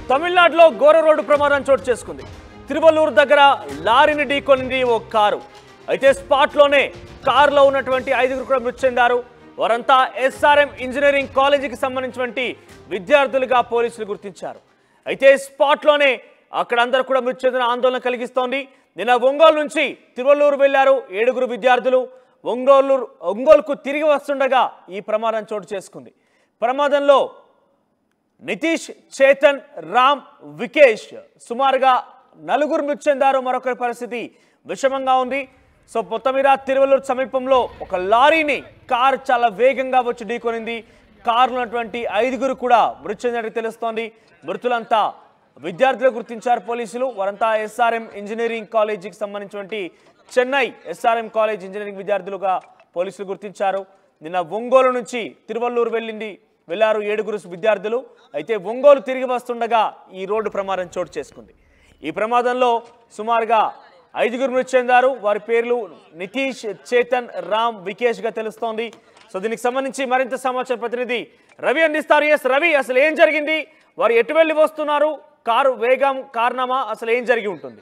తమిళనాడులో ఘోర రోడ్డు ప్రమాదం చోటు చేసుకుంది తిరువల్లూరు దగ్గర లారీని ఢీకొనింది ఓ కారు అయితే స్పాట్లోనే కారులో ఉన్నటువంటి ఐదుగురు కూడా మృతి చెందారు వారంతా ఎస్ఆర్ఎం ఇంజనీరింగ్ కాలేజీకి సంబంధించినటువంటి విద్యార్థులుగా పోలీసులు గుర్తించారు అయితే స్పాట్లోనే అక్కడ అందరూ కూడా మృతి చెందిన ఆందోళన కలిగిస్తోంది నిన్న ఒంగోలు నుంచి తిరువల్లూరు వెళ్లారు ఏడుగురు విద్యార్థులు ఒంగోలు ఒంగోలుకు తిరిగి వస్తుండగా ఈ ప్రమాదం చోటు చేసుకుంది ప్రమాదంలో నితీష్ చేతన్ రామ్ వికేష్ సుమారుగా నలుగురు మృతి చెందారు మరొకరి పరిస్థితి విషమంగా ఉంది సో మొత్తం మీద తిరువల్లూరు సమీపంలో ఒక లారీని కార్ చాలా వేగంగా వచ్చి ఢీకొనింది కారులో ఉన్నటువంటి ఐదుగురు కూడా మృతి చెందినట్టు తెలుస్తోంది మృతులంతా విద్యార్థులు గుర్తించారు పోలీసులు వారంతా ఎస్ఆర్ఎం ఇంజనీరింగ్ కాలేజీకి సంబంధించినటువంటి చెన్నై ఎస్ఆర్ఎం కాలేజ్ ఇంజనీరింగ్ విద్యార్థులుగా పోలీసులు గుర్తించారు నిన్న ఒంగోలు నుంచి తిరువల్లూరు వెళ్ళింది వెళ్లారు ఏడుగురు విద్యార్థులు అయితే ఒంగోలు తిరిగి వస్తుండగా ఈ రోడ్డు ప్రమాదం చోటు చేసుకుంది ఈ ప్రమాదంలో సుమారుగా ఐదుగురు మృతి చెందారు వారి పేర్లు నితీష్ చేతన్ రామ్ వికేష్ గా తెలుస్తోంది సో దీనికి సంబంధించి మరింత సమాచారం ప్రతినిధి రవి అందిస్తారు ఎస్ రవి అసలు ఏం జరిగింది వారు ఎటు వెళ్ళి వస్తున్నారు కారు వేగం కారణమా అసలు ఏం జరిగి ఉంటుంది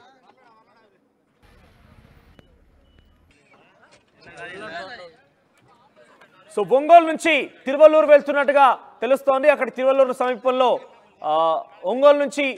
సో ఒంగోలు నుంచి తిరువల్లూరు వెళ్తున్నట్టుగా తెలుస్తోంది అక్కడ తిరువల్లూరు సమీపంలో ఆ, ఒంగోలు నుంచి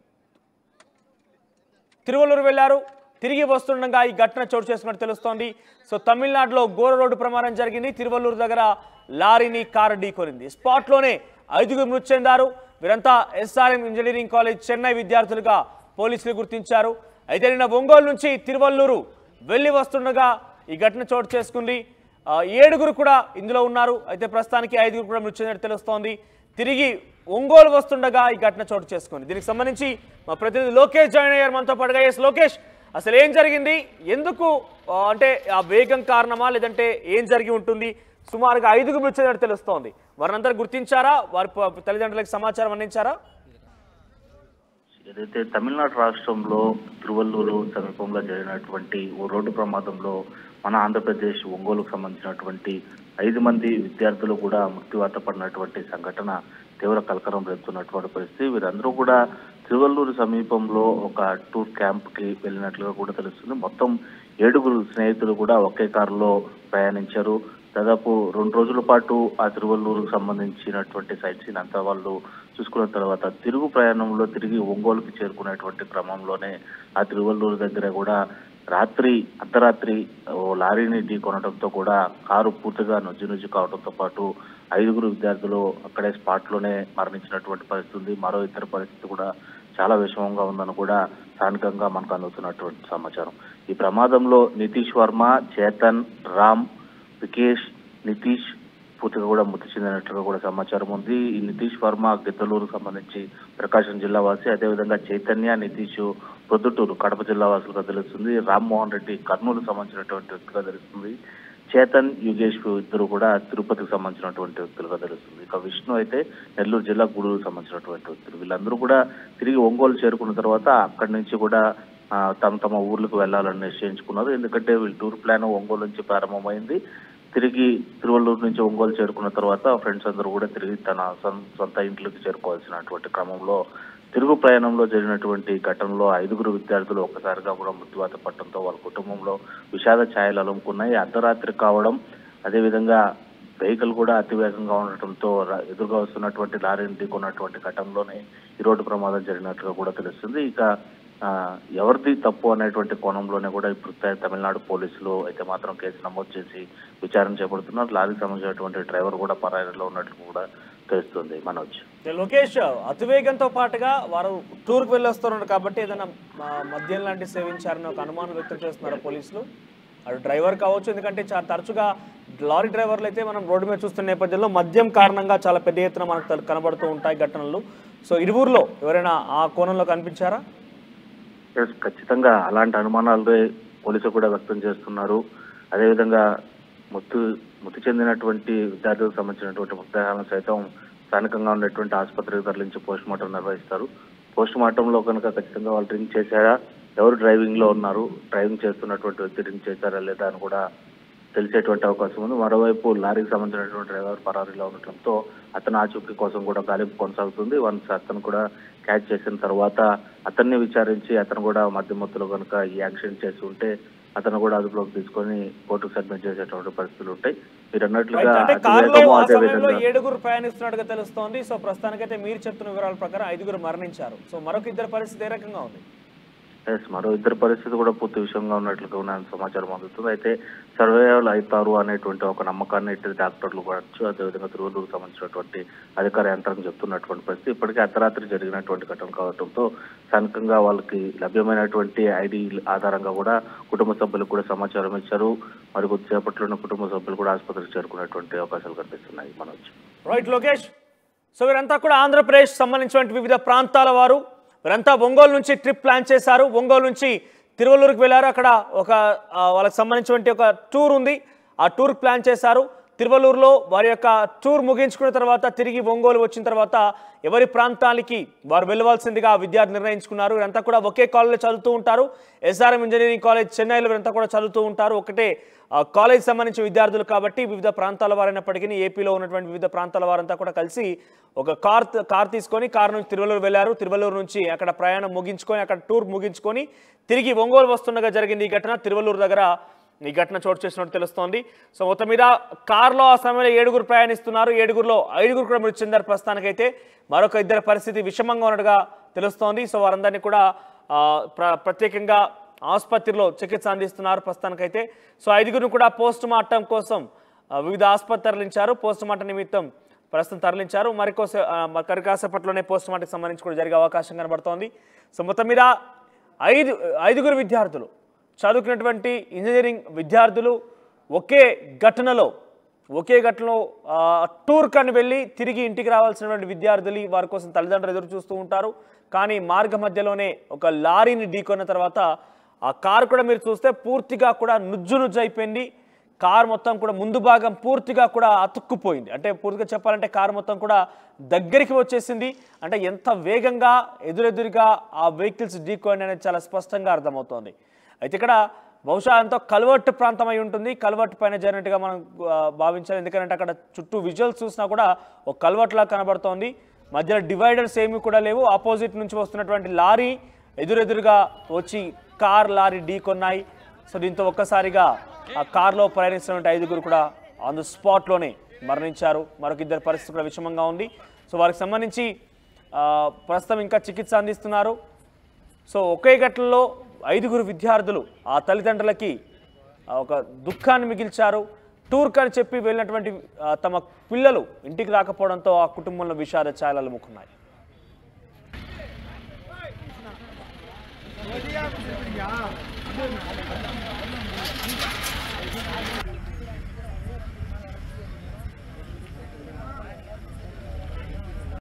తిరువల్లూరు వెళ్లారు తిరిగి వస్తుండగా ఈ ఘటన చోటు చేసుకున్నట్టు తెలుస్తోంది సో తమిళనాడులో ఘోర రోడ్డు ప్రమాదం జరిగింది తిరువల్లూరు దగ్గర లారీని కారు ఢీకొనింది స్పాట్లోనే ఐదుగురు మృతి చెందారు వీరంతా ఎస్ఆర్ఎం ఇంజనీరింగ్ కాలేజ్ చెన్నై విద్యార్థులుగా పోలీసులు గుర్తించారు అయితే నిన్న ఒంగోలు నుంచి తిరువల్లూరు వెళ్ళి వస్తుండగా ఈ ఘటన చోటు చేసుకుంది ఆ, ఏడుగురు కూడా ఇందులో ఉన్నారు అయితే ప్రస్తుతానికి ఐదుగురు కూడా మృతి చెందినట్టు తెలుస్తోంది తిరిగి ఒంగోలు వస్తుండగా ఈ ఘటన చోటు చేసుకుంది దీనికి సంబంధించి మా ప్రతినిధి లోకేష్ జాయిన్ అయ్యారు మనతో పాటుగా ఎస్ లోకేష్ అసలు ఏం జరిగింది ఎందుకు ఆ, అంటే ఆ వేగం కారణమా లేదంటే ఏం జరిగి ఉంటుంది సుమారుగా ఐదుగురు మృతి చెందినట్టు తెలుస్తోంది వారినందరూ గుర్తించారా వారి ప- తల్లిదండ్రులకు సమాచారం అందించారా ఏదైతే తమిళనాడు రాష్ట్రంలో తిరువల్లూరు సమీపంలో జరిగినటువంటి ఓ రోడ్డు ప్రమాదంలో మన ఆంధ్రప్రదేశ్ ఒంగోలుకు సంబంధించినటువంటి ఐదు మంది విద్యార్థులు కూడా మృత్యువాత పడినటువంటి సంఘటన తీవ్ర కలకరం రేపుతున్నటువంటి పరిస్థితి వీరందరూ కూడా తిరువల్లూరు సమీపంలో ఒక టూర్ క్యాంప్ కి వెళ్ళినట్లుగా కూడా తెలుస్తుంది మొత్తం ఏడుగురు స్నేహితులు కూడా ఒకే కారులో ప్రయాణించారు దాదాపు రెండు రోజుల పాటు ఆ తిరువల్లూరుకు సంబంధించినటువంటి సైట్ సీన్ అంతా వాళ్ళు చూసుకున్న తర్వాత తిరుగు ప్రయాణంలో తిరిగి ఒంగోలుకి చేరుకునేటువంటి క్రమంలోనే ఆ తిరువల్లూరు దగ్గర కూడా రాత్రి అర్ధరాత్రి ఓ లారీని ఢీ కొనడంతో కూడా కారు పూర్తిగా నుజ్జు నుజ్జు కావడంతో పాటు ఐదుగురు విద్యార్థులు అక్కడే స్పాట్ లోనే మరణించినటువంటి పరిస్థితి ఉంది మరో ఇతర పరిస్థితి కూడా చాలా విషమంగా ఉందని కూడా స్థానికంగా మనకు అందుతున్నటువంటి సమాచారం ఈ ప్రమాదంలో నితీష్ వర్మ చేతన్ రామ్ వికేష్ నితీష్ పూర్తిగా కూడా మృతి చెందినట్లుగా కూడా సమాచారం ఉంది ఈ నితీష్ వర్మ గిద్దలూరు సంబంధించి ప్రకాశం జిల్లా వాసి అదేవిధంగా చైతన్య నితీష్ ప్రొద్దుటూరు కడప జిల్లా వాసులుగా తెలుస్తుంది రామ్మోహన్ రెడ్డి కర్నూలు సంబంధించినటువంటి వ్యక్తిగా తెలుస్తుంది చేతన్ యుగేష్ ఇద్దరు కూడా తిరుపతికి సంబంధించినటువంటి వ్యక్తులుగా తెలుస్తుంది ఇక విష్ణు అయితే నెల్లూరు జిల్లా గూడూరు సంబంధించినటువంటి వ్యక్తులు వీళ్ళందరూ కూడా తిరిగి ఒంగోలు చేరుకున్న తర్వాత అక్కడి నుంచి కూడా ఆ, తమ తమ ఊర్లకు వెళ్లాలని నిశ్చయించుకున్నారు ఎందుకంటే వీళ్ళ టూర్ ప్లాన్ ఒంగోలు నుంచి ప్రారంభమైంది తిరిగి తిరువల్లూరు నుంచి ఒంగోలు చేరుకున్న తర్వాత ఫ్రెండ్స్ అందరూ కూడా తిరిగి తన సొం- సొంత ఇంట్లోకి చేరుకోవాల్సినటువంటి క్రమంలో తిరుగు ప్రయాణంలో జరిగినటువంటి ఘటనలో ఐదుగురు విద్యార్థులు ఒక్కసారిగా కూడా మృత్యువాత పట్టడంతో వాళ్ళ కుటుంబంలో విషాద ఛాయలు అలుముకున్నాయి అర్ధరాత్రి కావడం అదేవిధంగా వెహికల్ కూడా అతివేగంగా ఉండటంతో ర- ఎదురుగా వస్తున్నటువంటి లారీని ఢీకొన్నటువంటి ఘటనలోనే ఈ రోడ్డు ప్రమాదం జరిగినట్లుగా కూడా తెలుస్తుంది ఇక ఆ, ఎవరిది తప్పు అనేటువంటి కోణంలోనే కూడా ఇప్పుడు త- తమిళనాడు పోలీసులు అయితే మాత్రం కేసు నమోదు చేసి విచారణ చేపడుతున్నారు లారీకి సంబంధించినటువంటి డ్రైవర్ కూడా పరారీలో ఉన్నట్లు కూడా తెలుస్తుంది మనోజ్ లోకేష్ అతివేగంతో పాటుగా వారు టూర్కి వెళ్ళి వస్తున్నారు కాబట్టి ఏదైనా మ- మద్యం లాంటి సేవించారని ఒక అనుమానం వ్యక్తం చేస్తున్నారు పోలీసులు అటు డ్రైవర్ కావచ్చు ఎందుకంటే చాలా తరచుగా లారీ డ్రైవర్లు అయితే మనం రోడ్డు మీద చూస్తున్న నేపథ్యంలో మద్యం కారణంగా చాలా పెద్ద ఎత్తున మనకు తెలు- కనబడుతూ ఉంటాయి ఘటనలు సో ఇరువురులో ఎవరైనా ఆ కోణంలో కనిపించారా ఎస్ ఖచ్చితంగా అలాంటి అనుమానాలు పోలీసులు కూడా వ్యక్తం చేస్తున్నారు అదేవిధంగా మృతి మృతి చెందినటువంటి విద్యార్థులకు సంబంధించినటువంటి మృతదేహాలను సైతం స్థానికంగా ఉన్నటువంటి ఆసుపత్రికి తరలించి పోస్ట్ మార్టం నిర్వహిస్తారు పోస్ట్ మార్టంలో కనుక ఖచ్చితంగా వాళ్ళు డ్రింక్ చేశారా ఎవరు డ్రైవింగ్ లో ఉన్నారు డ్రైవింగ్ చేస్తున్నటువంటి వ్యక్తి డ్రింక్ చేశారా లేదా అని కూడా తెలిసేటువంటి అవకాశం ఉంది మరోవైపు లారీకి సంబంధించినటువంటి డ్రైవర్ పరారీలో ఉండటంతో అతను ఆచూకీ కోసం కూడా గాలింపు కొనసాగుతుంది వన్స్ అతను కూడా క్యాచ్ చేసిన తర్వాత అతన్ని విచారించి అతను కూడా మధ్యమత్తులో కనుక ఈ యాక్షన్ చేసి ఉంటే అతను కూడా అదుపులోకి తీసుకొని కోర్టుకు సబ్మిట్ చేసేటువంటి పరిస్థితులు ఉంటాయి మీరు అన్నట్లుగా రైట్. అంటే కారులో అతివేగము, ఆ అదే సమయంలో విధంగా ఏడుగురు ప్రయాణిస్తున్నట్టుగా తెలుస్తోంది సో ప్రస్తుతానికైతే మీరు చెప్తున్న వివరాల ప్రకారం ఐదుగురు మరణించారు సో మరొక ఇద్దరు పరిస్థితి ఏ రకంగా ఉంది ఎస్ మరో ఇద్దరు పరిస్థితి కూడా పూర్తి విషయంగా ఉన్నట్లుగా ఉన్న సమాచారం అందుతుంది అయితే సర్వేలు అవుతారు అనేటువంటి ఒక నమ్మకాన్ని ఇటు డాక్టర్లు కావచ్చు అదేవిధంగా తిరువల్లూరుకు సంబంధించినటువంటి అధికార యంత్రాంగం చెప్తున్నటువంటి పరిస్థితి ఇప్పటికే అర్ధరాత్రి జరిగినటువంటి ఘటన కావడంతో స్థానికంగా వాళ్ళకి లభ్యమైనటువంటి ఐడి ఆధారంగా కూడా కుటుంబ సభ్యులకు కూడా సమాచారం ఇచ్చారు మరి కొద్దిసేపట్లోనే కుటుంబ సభ్యులు కూడా ఆసుపత్రికి చేరుకునేటువంటి అవకాశాలు కనిపిస్తున్నాయి మనోజ్ రైట్ లోకేష్ సో వీరంతా కూడా ఆంధ్రప్రదేశ్ సంబంధించినటువంటి వివిధ ప్రాంతాల వారు వీరంతా ఒంగోలు నుంచి ట్రిప్ ప్లాన్ చేశారు ఒంగోలు నుంచి తిరువల్లూరుకి వెళ్ళారు అక్కడ ఒక ఆ, వాళ్ళకి సంబంధించినటువంటి ఒక టూర్ ఉంది ఆ టూర్ ప్లాన్ చేశారు తిరువల్లూరులో వారి యొక్క టూర్ ముగించుకున్న తర్వాత తిరిగి ఒంగోలు వచ్చిన తర్వాత ఎవరి ప్రాంతానికి వారు వెళ్ళవలసిందిగా విద్యార్థి నిర్ణయించుకున్నారు వీరంతా కూడా ఒకే కాలేజీలో చదువుతూ ఉంటారు ఎస్ఆర్ఎం ఇంజనీరింగ్ కాలేజ్ చెన్నైలో వీరంతా కూడా చదువుతూ ఉంటారు ఒకటే ఆ, కాలేజ్ సంబంధించిన విద్యార్థులు కాబట్టి వివిధ ప్రాంతాల వారైనప్పటికీ ఏపీలో ఉన్నటువంటి వివిధ ప్రాంతాల వారంతా కూడా కలిసి ఒక కార్ కార్ తీసుకొని కార్ నుంచి తిరువల్లూరు వెళ్ళారు తిరువల్లూరు నుంచి అక్కడ ప్రయాణం ముగించుకొని అక్కడ టూర్ ముగించుకొని తిరిగి ఒంగోలు వస్తుండగా జరిగింది ఈ ఘటన తిరువల్లూరు దగ్గర ఈ ఘటన చోటు చేసినట్టు తెలుస్తోంది సో మొత్తం మీద కార్లో ఆ సమయంలో ఏడుగురు ప్రయాణిస్తున్నారు ఏడుగురులో ఐదుగురు కూడా మృతి చెందారు ప్రస్తుతానికైతే మరొక ఇద్దరి పరిస్థితి విషమంగా ఉన్నట్టుగా తెలుస్తోంది సో వారందరినీ కూడా ఆ, ప్ర- ప్రత్యేకంగా ఆసుపత్రిలో చికిత్స అందిస్తున్నారు ప్రస్తుతానికైతే సో ఐదుగురిని కూడా పోస్ట్ మార్టం కోసం ఆ, వివిధ ఆసుపత్రి తరలించారు పోస్ట్ మార్టం నిమిత్తం ప్రస్తుతం తరలించారు మరికోసే ఆ, మరి కరికాసేపట్లోనే పోస్ట్ మార్టంకి సంబంధించి కూడా జరిగే అవకాశం కనబడుతోంది సో మొత్తం మీద ఐదు ఐదుగురు విద్యార్థులు చదువుకున్నటువంటి ఇంజనీరింగ్ విద్యార్థులు ఒకే ఘటనలో ఒకే ఘటనలో ఆ, టూర్ కని వెళ్ళి తిరిగి ఇంటికి రావాల్సినటువంటి విద్యార్థులు వారి కోసం తల్లిదండ్రులు ఎదురు చూస్తూ ఉంటారు కానీ మార్గ మధ్యలోనే ఒక లారీని ఢీకొన్న తర్వాత ఆ కారు కూడా మీరు చూస్తే పూర్తిగా కూడా నుజ్జు నుజ్జు అయిపోయింది కారు మొత్తం కూడా ముందు భాగం పూర్తిగా కూడా అతుక్కుపోయింది అంటే పూర్తిగా చెప్పాలంటే కారు మొత్తం కూడా దగ్గరికి వచ్చేసింది అంటే ఎంత వేగంగా ఎదురెదురుగా ఆ వెహికల్స్ ఢీకోండి అనేది చాలా స్పష్టంగా అర్థమవుతోంది అయితే ఇక్కడ బహుశా ఎంతో కల్వర్ట్ ప్రాంతం అయి ఉంటుంది కల్వర్ట్ పైన జరిగినట్టుగా మనం ఆ, భావించాలి ఎందుకంటే అక్కడ చుట్టూ విజువల్స్ చూసినా కూడా ఒక కల్వర్ట్ లా కనబడుతోంది మధ్యలో డివైడర్స్ ఏమీ కూడా లేవు ఆపోజిట్ నుంచి వస్తున్నటువంటి లారీ ఎదురెదురుగా వచ్చి కార్ లారీ ఢీకొన్నాయి సో దీంతో ఒక్కసారిగా ఆ కార్లో ప్రయాణిస్తున్నటువంటి ఐదుగురు కూడా ఆన్ ద స్పాట్లోనే మరణించారు మరొక ఇద్దరు పరిస్థితి కూడా విషమంగా ఉంది సో వారికి సంబంధించి ఆ, ప్రస్తుతం ఇంకా చికిత్స అందిస్తున్నారు సో ఒకే ఘటనలో ఐదుగురు విద్యార్థులు ఆ తల్లిదండ్రులకి ఆ, ఒక దుఃఖాన్ని మిగిల్చారు టూర్ అని చెప్పి వెళ్ళినటువంటి ఆ, తమ పిల్లలు ఇంటికి రాకపోవడంతో ఆ కుటుంబంలో విషాద ఛాయలు అలుముకున్నాయి